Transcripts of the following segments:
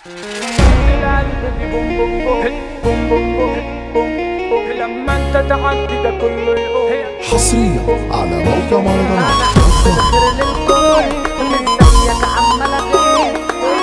القلب دي بوم بوم بوم بوم بوم بوم بوم بوم لما انت تعدي ده كله يقوم حصريا على موقع مهرجانات خير للكل من زيك عمال اغير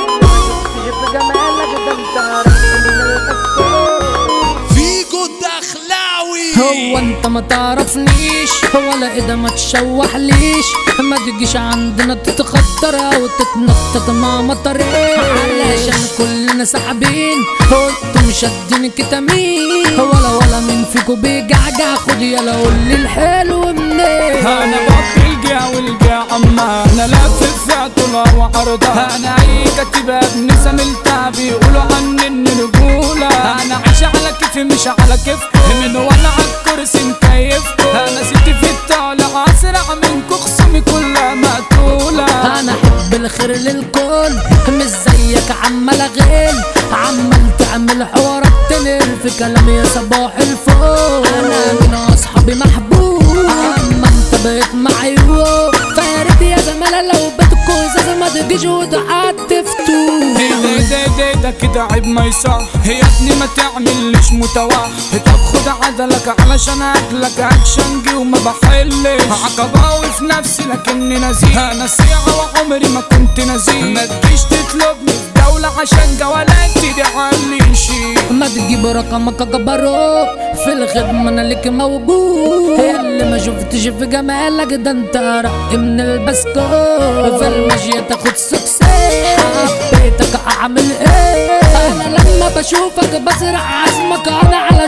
شفتش في جمالك ده انت عارف من الاسكور فيجو الدخلاوي هو انت ما تعرفنيش ولا اذا ما تشوحليش ما تجيش عندنا تتخطر او تتنطط مع مطرين علشان كلنا سحابين انتوا مشدين كتامين ولا ولا من فيكو بيجعجع خد يلا قولي الحلو منين انا بطل الجا والجا اما انا لافف فيها طولها وعرضها انا اي كاتبة ابن سملتها بيقولوا عني اني رجولة انا عايشة على كيفي مش على كيفكم من وانا على الكرسي مكيفكم انا ست في الطالع اسرع منكم خصومي كلها مقتولة انا احب الخير للكل مش زيك عمال اغيل عمال تعمل حوارات تنر في كلامي يا صباح الفل انا من اصحابي محبوب اما انت بقيت معيوب فياريت يا زمالة لو بدكوا ازازة ما تجيش وتعتفتوا ده ده ده ده كده عيب ما يصح يا ابني ما تعملش متوح طب خد عدلك علشان اكلك اكشنجي وما بحلش عقباوي في نفسي لكني نزيه انا سيعة وعمري ما كنت نزيه ما تجيش تطلبني في دولة عشان جولاتي دي علي شي ما تجيب رقمك جبروت في الخدمة انا لك موجود اللي ما شفتش في جمالك ده انت رق من البسكوت في المشي تاخد سكسي حبيتك اعمل ايه انا لما بشوفك بسرع عزمك انا على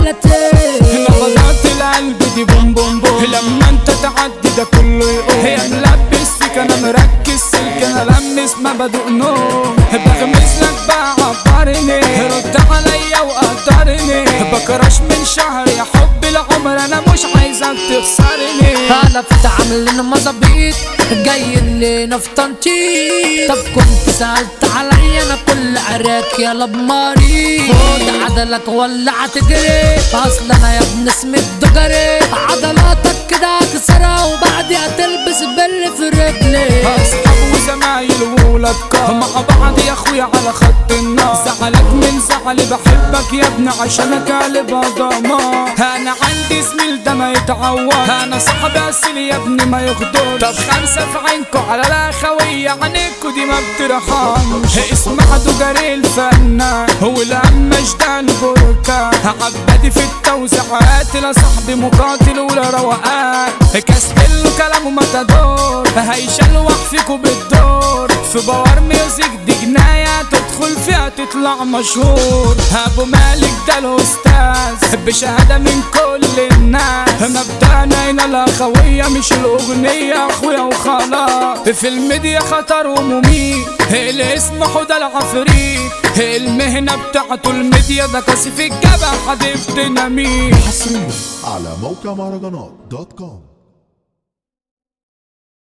شبلتين نبضات القلب دي بوم بوم بوم لما انت تعدي ده كله يقوم هي ملبس فيك انا مركز سلك انا لمس ما بدوق نوم بغمس لك بقى عبرني رد عليا وقدرني بكرش من شهر يا حب العمر انا مش عايزك تخسرني انا في عاملين مظابيط جاي لنا في تنطيط طب كنت سألت عليا انا كل عراك يا بماري خد عدلك ولا هتجري اصل انا يا ابن اسمي الدجري عضلاتك كده هكسرها وبعدها تلبس بل في رجلي اصحاب وزمايل وولاد كار مع بعض يا اخويا على خط النار زعلك من زعلي بحبك يا ابني عشانك قلب ضمان انا عندي زميل ده ما يتعوض انا صاحب اصلي يا ابني ما يغدر طب خمسه في عينكو على الاخويه عينيكو دي ما بترحمش اسمع دجاري الفنان هو لما جدان بركان عبادي في التوزيعات لا صاحبي مقاتل ولا روقان كاستيلو كلامه متدور هيشلوح فيكو بالدور في باور ميوزك دي جناية تدخل فيها تطلع مشهور ابو مالك ده الاستاذ بشهادة من كل الناس مبدأنا هنا الاخوية مش الاغنية اخويا وخلاص في الميديا خطر ومميت الاسم حدى العفريت المهنة بتاعته الميديا ده كاسف الجبل حدف ديناميت حصريا على موقع مهرجانات دوت كوم